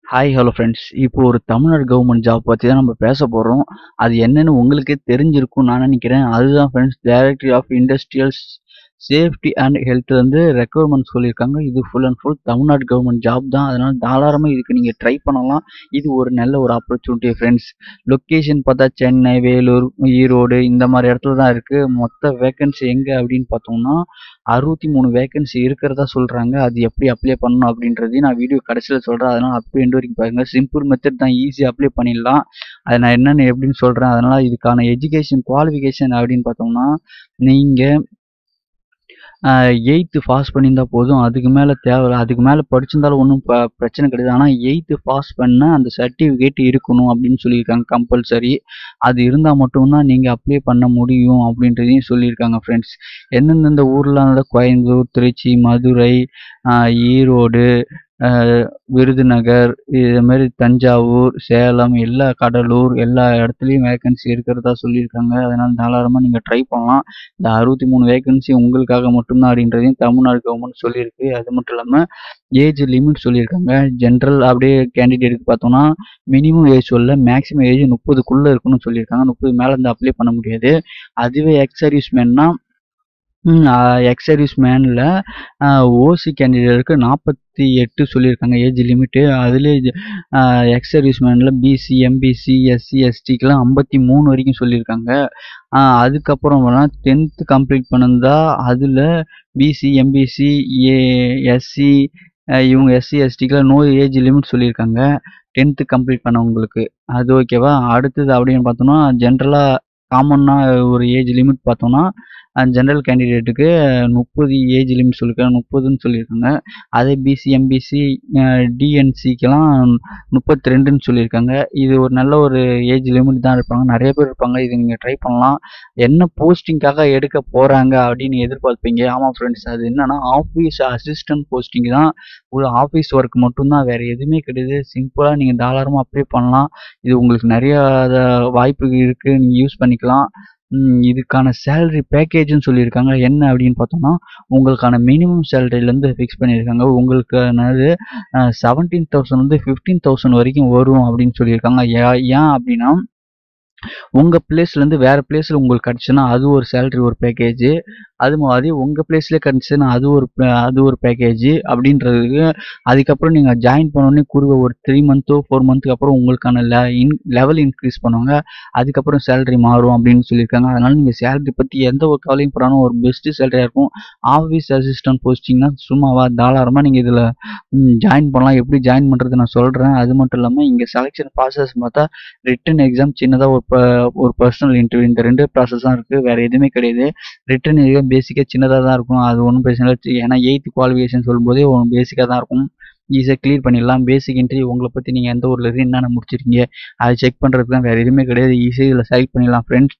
hi hello friends இப்போ ஒரு Tamil Nadu government job பற்றி தான் நம்ம பேச போகிறோம் அது என்னன்னு உங்களுக்கே தெரிஞ்சிருக்கும் நான் நினைக்கிறேன் அதுதான் friends directory of industrial safety and health வந்து ரெக்குவயர்மெண்ட் சொல்லியிருக்காங்க இது full and full Tamil Nadu government job தான் அதனால் தாராளமாக இதுக்கு நீங்கள் ட்ரை பண்ணலாம் இது ஒரு நல்ல ஒரு ஆப்பர்ச்சுனிட்டி ஃப்ரெண்ட்ஸ் லொக்கேஷன் பார்த்தா சென்னை வேலூர் ஈரோடு இந்த மாதிரி இடத்துல தான் இருக்குது மொத்த வேகன்சி எங்கே அப்படின்னு பார்த்தோம்னா அறுபத்தி மூணு வேகன்சி இருக்கிறதா சொல்கிறாங்க அது எப்படி அப்ளை பண்ணணும் அப்படின்றதையும் நான் வீடியோ கடைசியில் சொல்கிறேன் அதனால் அப்போ எண்டு வரைக்கும் பாருங்கள் சிம்பிள் மெத்தட் தான் ஈஸியாக அப்ளை பண்ணிடலாம் அதை நான் என்னென்னு எப்படின்னு சொல்கிறேன் அதனால் இதுக்கான எஜுகேஷன் குவாலிஃபிகேஷன் அப்படின்னு பார்த்தோம்னா நீங்கள் எயித்து பாஸ் பண்ணியிருந்தா போதும் அதுக்கு மேலே தேவை அதுக்கு மேலே படிச்சிருந்தாலும் ஒன்றும் ப பிரச்சனை கிடையாது ஆனால் எயித்து பாஸ் பண்ண அந்த சர்டிஃபிகேட் இருக்கணும் அப்படின்னு சொல்லியிருக்காங்க கம்பல்சரி அது இருந்தால் மட்டும்தான் நீங்கள் அப்ளை பண்ண முடியும் அப்படின்றதையும் சொல்லியிருக்காங்க ஃப்ரெண்ட்ஸ் எந்தெந்த ஊரில் கோயம்புத்தூர் திருச்சி மதுரை ஈரோடு விருதுநகர் இது மாதிரி தஞ்சாவூர் சேலம் எல்லா கடலூர் எல்லா இடத்துலையும் வேகன்சி இருக்கிறதா சொல்லியிருக்காங்க அதனால் தாராளமாக நீங்கள் ட்ரை பண்ணலாம் இந்த அறுபத்தி மூணு வேகன்சி உங்களுக்காக மட்டும்தான் அப்படின்றதையும் தமிழ்நாடு கவர்மெண்ட் சொல்லியிருக்கு அது மட்டும் இல்லாமல் ஏஜ் லிமிட் சொல்லியிருக்காங்க ஜென்ரல் அப்படியே கேண்டிடேட்டுக்கு பார்த்தோம்னா மினிமம் ஏஜ் சொல்ல மேக்ஸிமம் ஏஜ் முப்பதுக்குள்ளே இருக்குன்னு சொல்லியிருக்காங்க முப்பது மேலே இருந்து அப்ளை பண்ண முடியாது அதுவே எக்ஸ் சர்வீஸ் மேன்னா எக்ஸ் சர்வீஸ் மேனில் ஓசி கேண்டிடேட்டுக்கு நாற்பத்தி எட்டு சொல்லியிருக்காங்க ஏஜ் லிமிட்டு அதுலேயே எக்ஸ் சர்வீஸ் மேனில் பிசி எம்பிசி எஸ்சி எஸ்டிக்கெலாம் ஐம்பத்தி மூணு வரைக்கும் சொல்லியிருக்காங்க அதுக்கப்புறம் வேணால் டென்த்து கம்ப்ளீட் பண்ணிருந்தா அதில் பிசி எம்பிசி ஏ எஸ்சி இவங்க எஸ்சி எஸ்டிக்கெலாம் நோ ஏஜ் லிமிட் சொல்லியிருக்காங்க டென்த்து கம்ப்ளீட் பண்ணவங்களுக்கு அது ஓகேவா அடுத்தது அப்படின்னு பார்த்தோம்னா ஜென்ரலாக காமனாக ஒரு ஏஜ் லிமிட் பார்த்தோம்னா ஜென்ரல் கேண்டிடேட்டுக்கு முப்பது ஏஜ் லிமிட் சொல்லியிருக்காங்க முப்பதுன்னு சொல்லியிருக்காங்க அதே பிசி எம்பிசி டிஎன்சிக்கெல்லாம் முப்பத்தி ரெண்டுன்னு சொல்லியிருக்காங்க இது ஒரு நல்ல ஒரு ஏஜ் லிமிட் தான் இருப்பாங்க நிறைய பேர் இருப்பாங்க இது நீங்கள் ட்ரை பண்ணலாம் என்ன போஸ்டிங்காக எடுக்க போகிறாங்க அப்படின்னு எதிர்பார்ப்பீங்க ஆமாம் ஃப்ரெண்ட்ஸ் அது என்னன்னா ஆஃபீஸ் அசிஸ்டன்ட் போஸ்டிங் தான் ஒரு ஆஃபீஸ் ஒர்க் மட்டும்தான் வேறு எதுவுமே கிடையாது சிம்பிளாக நீங்கள் தாராளமாக அப்ளை பண்ணலாம் இது உங்களுக்கு நிறைய வாய்ப்பு இருக்குது நீங்கள் யூஸ் பண்ணிக்கலாம் இதுக்கான சேலரி பேக்கேஜ்னு சொல்லியிருக்காங்க என்ன அப்படின்னு பார்த்தோம்னா உங்களுக்கான மினிமம் சேலரிலேருந்து ஃபிக்ஸ் பண்ணியிருக்காங்க உங்களுக்கானது செவன்டீன் தௌசண்ட் வந்து ஃபிஃப்டீன் தௌசண்ட் வரைக்கும் வரும் அப்படின்னு சொல்லியிருக்காங்க ஏன் அப்படின்னா உங்கள் பிளேஸ்லேருந்து வேறு பிளேஸில் உங்களுக்கு கிடச்சுன்னா அது ஒரு சேலரி ஒரு பேக்கேஜ் அது மாதிரி உங்கள் பிளேஸ்லேயே கிடச்சின்னா அது ஒரு அது ஒரு பேக்கேஜ் அப்படின்றதுக்கு அதுக்கப்புறம் நீங்கள் ஜாயின் பண்ணோடனே குறுவ ஒரு த்ரீ மந்த்தோ ஃபோர் மந்த்துக்கு அப்புறம் உங்களுக்கான லெ இன் லெவல் இன்க்ரீஸ் பண்ணுவாங்க அதுக்கப்புறம் சேலரி மாறும் அப்படின்னு சொல்லியிருக்காங்க அதனால் நீங்கள் சேலரி பற்றி எந்த ஒரு கவலையும் போடாமல் ஒரு பெஸ்ட்டு சேலரியாக இருக்கும் ஆஃபீஸ் அசிஸ்டன்ட் போஸ்டிங்னா சும்மாவா தாராளமாக நீங்கள் இதில் ஜாயின் பண்ணலாம் எப்படி ஜாயின் பண்ணுறது நான் சொல்கிறேன் அது மட்டும் இல்லாமல் இங்கே செலெக்ஷன் ப்ராசஸ் பார்த்தா ரிட்டன் எக்ஸாம் சின்னதாக ஒரு ஒரு பர்சனல் இன்டர்வியூ இந்த ரெண்டு ப்ராசஸ் தான் இருக்குது வேறு எதுவுமே கிடையாது ரிட்டன் எக்ஸாம் பேசிக்காக சின்னதாக தான் இருக்கும் அது ஒன்றும் பிரச்சனை இல்லை ஏன்னா எயித்து குவாலிஃபிகேஷன் சொல்லும்போதே ஒன்று பேசிக்காக தான் இருக்கும் ஈஸியாக கிளியர் பண்ணிடலாம் பேசிக் இன்டர்வியூ உங்களை பற்றி நீங்கள் எந்த ஊரில் இருக்கு என்னென்ன முடிச்சிருக்கீங்க அதை செக் பண்ணுறதுக்கு தான் வேறு எதுவுமே கிடையாது ஈஸியாக இதில் செலக்ட் பண்ணிடலாம் ஃப்ரெண்ட்ஸ்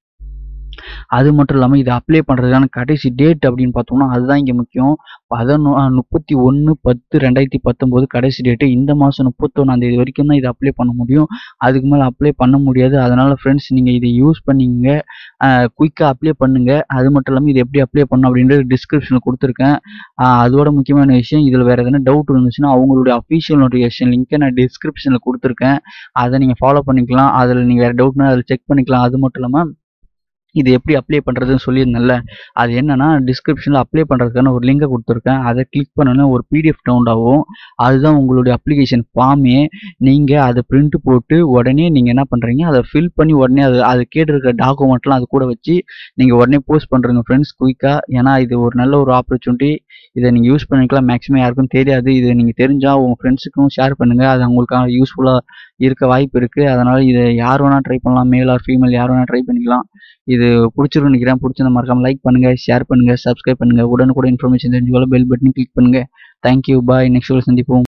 அது மட்டும் இல்லாமல் இதை அப்ளை பண்ணுறதுக்கான கடைசி டேட் அப்படின்னு பார்த்தோம்னா அதுதான் இங்கே முக்கியம் பதினொ முப்பத்தி ஒன்று பத்து ரெண்டாயிரத்தி பத்தொம்போது கடைசி டேட்டு இந்த மாதம் முப்பத்தொன்னாந்தேதி வரைக்கும் தான் இதை அப்ளை பண்ண முடியும் அதுக்கு மேலே அப்ளை பண்ண முடியாது அதனால் ஃப்ரெண்ட்ஸ் நீங்கள் இதை யூஸ் பண்ணிங்க குயிக்காக அப்ளை பண்ணுங்கள் அது மட்டும் இல்லாமல் இது எப்படி அப்ளை பண்ணணும் அப்படின்றது டிஸ்கிரிப்ஷனில் கொடுத்துருக்கேன் அதோட முக்கியமான விஷயம் இதில் வேறு எதனா டவுட் இருந்துச்சுன்னா அவங்களுடைய அஃபீஷியல் நோட்டிஃபிகேஷன் லிங்க்கை நான் டிஸ்கிரிப்ஷனில் கொடுத்துருக்கேன் அதை நீங்கள் ஃபாலோ பண்ணிக்கலாம் அதில் நீங்கள் வேறு டவுட்னா அதில் செக் பண்ணிக்கலாம் அது மட்டும் இல்லாமல் இது எப்படி அப்ளை பண்ணுறதுன்னு சொல்லியிருந்தேன்ல அது என்னன்னா டிஸ்கிரிப்ஷனில் அப்ளை பண்ணுறதுக்கான ஒரு லிங்கை கொடுத்துருக்கேன் அதை கிளிக் பண்ணோன்னே ஒரு பிடிஎஃப் டவுன்ட் ஆகும் அதுதான் உங்களுடைய அப்ளிகேஷன் ஃபார்மே நீங்கள் அதை பிரிண்ட் போட்டு உடனே நீங்கள் என்ன பண்ணுறீங்க அதை ஃபில் பண்ணி உடனே அது அது கேட்டிருக்க டாக்குமெண்ட்லாம் அது கூட வச்சு நீங்கள் உடனே போஸ்ட் பண்ணுறீங்க ஃப்ரெண்ட்ஸ் குயிக்காக ஏன்னா இது ஒரு நல்ல ஒரு ஆப்பர்ச்சுனிட்டி இதை நீங்கள் யூஸ் பண்ணிக்கலாம் மேக்ஸிமம் யாருக்கும் தெரியாது இது நீங்கள் தெரிஞ்சால் உங்கள் ஃப்ரெண்ட்ஸுக்கும் ஷேர் பண்ணுங்கள் அது அவங்களுக்காக யூஸ்ஃபுல்லாக இருக்க வாய்ப்பு இருக்குது அதனால் இதை யார் வேணால் ட்ரை பண்ணலாம் மேல் ஆர் ஃபீமேல் யார் வேணால் ட்ரை பண்ணிக்கலாம் இது பிடிச்சிருன்னு நினைக்கிறேன் பிடிச்சிருந்த மறக்காம லைக் பண்ணுங்கள் ஷேர் பண்ணுங்கள் சப்ஸ்கிரைப் பண்ணுங்கள் உடனுக்குடன் இன்ஃபர்மேஷன் தெரிஞ்சுக்கொள்ள பெல் பட்டன் கிளிக் பண்ணுங்கள் தேங்க்யூ பாய் நெக்ஸ்ட் சந்திப்போம்